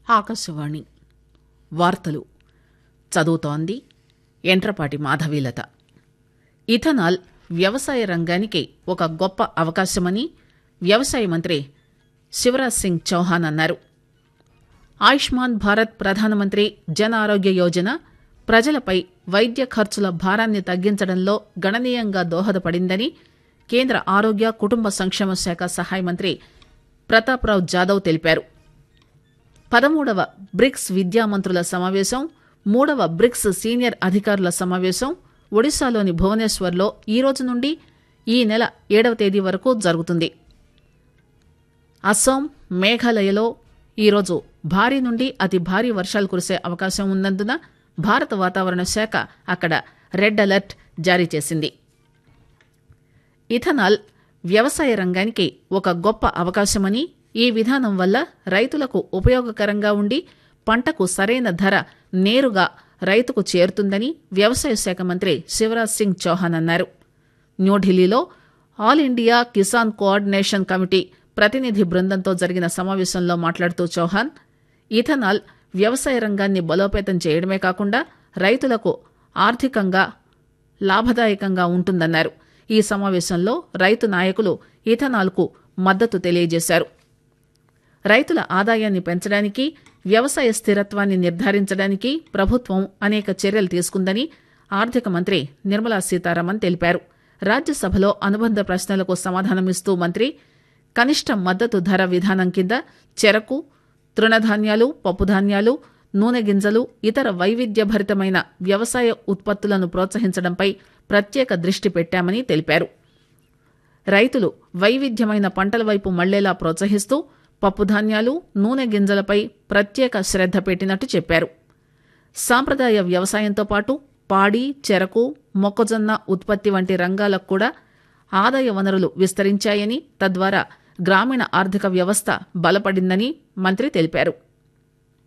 ఆకాశవాణి వార్తలు చదువుతోంది ఎంట్రపాటి మాధవీలత ఇథనాల్ వ్యవసాయ రంగానికి ఒక గొప్ప అవకాశమని వ్యవసాయ మంత్రి శివరాజ్ సింగ్ చౌహాన్ అన్నారు ఆయుష్మాన్ భారత్ ప్రధానమంత్రి జన్ ఆరోగ్య యోజన ప్రజలపై వైద్య ఖర్చుల భారాన్ని తగ్గించడంలో గణనీయంగా దోహదపడిందని కేంద్ర ఆరోగ్య కుటుంబ సంక్షేమ శాఖ సహాయ మంత్రి ప్రతాప్రావ్ జాదవ్ తెలిపారు పదమూడవ బ్రిక్స్ విద్యామంత్రుల సమావేశం మూడవ బ్రిక్స్ సీనియర్ అధికారుల సమావేశం ఒడిశాలోని భువనేశ్వర్లో ఈ రోజు నుండి ఈ నెల ఏడవ తేదీ వరకు జరుగుతుంది అస్సాం మేఘాలయలో ఈరోజు భారీ నుండి అతి భారీ వర్షాలు కురిసే అవకాశం ఉన్నందున భారత వాతావరణ శాఖ అక్కడ రెడ్ అలర్ట్ జారీ చేసింది ఇథనాల్ వ్యవసాయ రంగానికి ఒక గొప్ప అవకాశమని ఈ విధానం వల్ల రైతులకు ఉపయోగకరంగా ఉండి పంటకు సరైన ధర నేరుగా రైతుకు చేరుతుందని వ్యవసాయ శాఖ మంత్రి శివరాజ్ సింగ్ చౌహాన్ అన్నారు న్యూఢిల్లీలో all India Kisan coordination committee ప్రతినిధి బృందంతో జరిగిన సమావేశంలో మాట్లాడుతూ చౌహాన్ ఇథనాల్ వ్యవసాయ రంగాన్ని బలోపేతం చేయడమే కాకుండా రైతులకు ఆర్థికంగా లాభదాయకంగా ఉంటుందన్నారు ఈ సమావేశంలో రైతు నాయకులు ఇథనాల్కు మద్దతు తెలియజేశారు రైతుల ఆదాయాన్ని పెంచడానికి వ్యవసాయ స్థిరత్వాన్ని నిర్ధారించడానికి ప్రభుత్వం అనేక చర్యలు తీసుకుందని ఆర్థిక మంత్రి నిర్మలా సీతారామన్ తెలిపారు రాజ్యసభలో అనుబంధ ప్రశ్నలకు సమాధానమిస్తూ మంత్రి కనిష్ట మద్దతు ధర విధానం కింద చెరకు తృణధాన్యాలు పప్పుధాన్యాలు నూనె గింజలు ఇతర వైవిధ్యభరితమైన వ్యవసాయ ఉత్పత్తులను ప్రోత్సహించడంపై ప్రత్యేక దృష్టి పెట్టామని తెలిపారు రైతులు వైవిధ్యమైన పంటల వైపు మళ్లేలా ప్రోత్సహిస్తూ పప్పుధాన్యాలు నూనె గింజలపై ప్రత్యేక శ్రద్ధ పెట్టినట్టు చెప్పారు సాంప్రదాయ వ్యవసాయంతో పాటు పాడి చెరకు మొక్కజొన్న ఉత్పత్తి వంటి రంగాలకు కూడా ఆదాయ వనరులు విస్తరించాయని తద్వారా గ్రామీణ ఆర్థిక వ్యవస్థ బలపడిందని మంత్రి తెలిపారు